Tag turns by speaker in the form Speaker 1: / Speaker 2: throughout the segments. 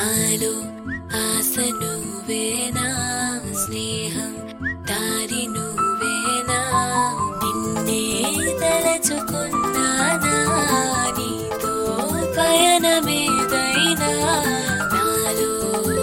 Speaker 1: నాలో ఆశ నువ్వేనా స్నేహం దారి నువ్వేనా నిన్నే తలచుకున్నానా నీతో పయనమేదైనా నాలో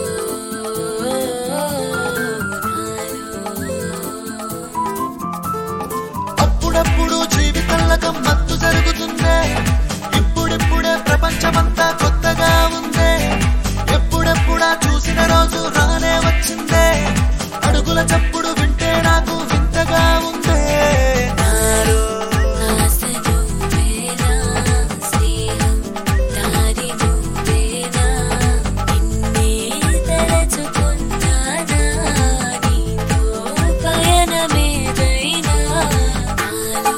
Speaker 1: నాలో
Speaker 2: అప్పుడప్పుడు జీవితంలో గమ్మత్తు జరుగుతుందే ఇప్పుడిప్పుడే ప్రపంచమంతా కొత్తగా ఉందే ఎప్పుడెప్పుడా చూసిన రోజు రానే వచ్చిందే అడుగుల చప్పుడు వింటే నాకు వింతగా ఉందే
Speaker 1: నాలో ఆశ నువ్వేనా స్నేహం దారి నువ్వేనా నిన్నే తలచుకున్నానా నీతో పయనమేదైనా నాలో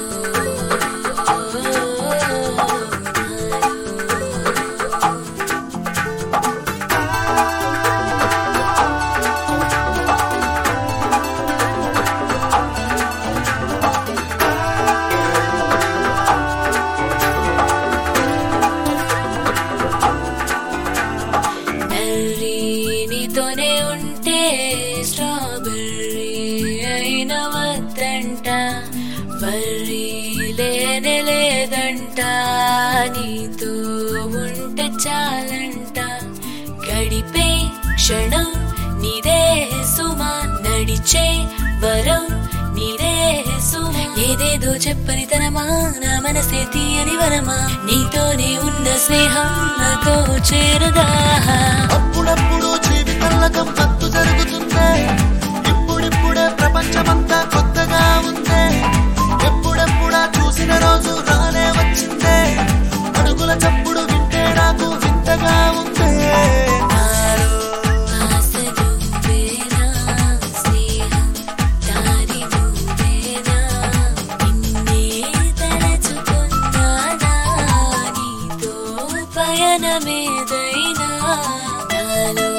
Speaker 1: బెర్రీ నీతోనే ఉంటే స్ట్రాబెర్రీ అయిన వద్దంట బర్రీ లేనే లేదంట నీతో ఉంటే చాలంట గడిపే క్షణం నీదే సుమా నడిచే వరం నీదే సుమా ఏదేదో చెప్పని తనమా నా మనసే తీయని వరమా నీతోనే ఉన్న స్నేహం నాతో చేరదా
Speaker 2: అప్పుడప్పుడు జీవితంలో గమ్మత్తు జరుగుతుందే ఇప్పుడిప్పుడే ప్రపంచమంతా కొత్తగా ఉందే ఎప్పుడెప్పుడా చూసిన రోజు రానే వచ్చిందే అడుగుల చప్పుడు వింటే నాకు వింతగా ఉందే
Speaker 1: నాలో ఆశ నువ్వేనా స్నేహం దారి నువ్వేనా నిన్నే తలచుకున్నానా నీతో పయనమేదైనా నాలో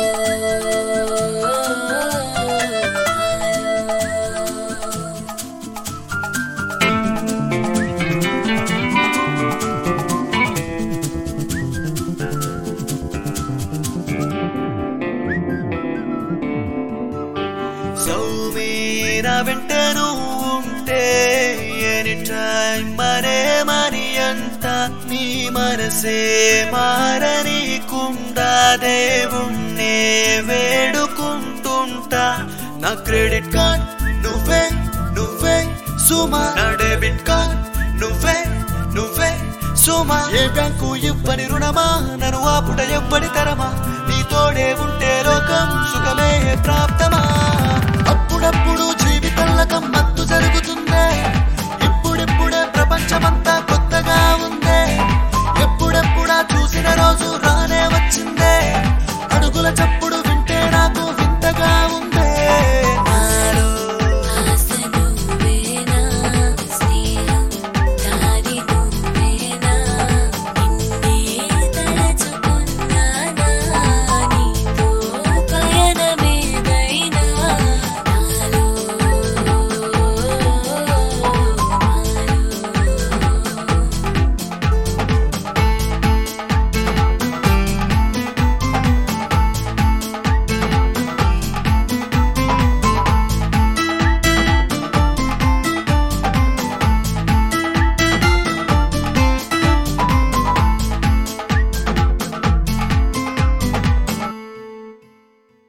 Speaker 2: సౌమీన వెంట నువ్వు ఉంటే ఎనీ టైం మరే మని అంత నీ మనసే మారనీకుండా దేవుణ్ణే వేడుకుంటుంటా నా క్రెడిట్ కార్డ్ నువ్వే నువ్వే సుమా నా డెబిట్ కార్డ్ నువ్వే నువ్వే సుమా ఏ బ్యాంకు ఇవ్వని రుణమా నన్ను ఆపుట ఎవ్వని తరమా నీ తోడే ఉంటే లోకం సుఖమే ప్రాప్తమా అప్పుడప్పుడు జీవితంలో గమ్మత్తు జరుగుతుంది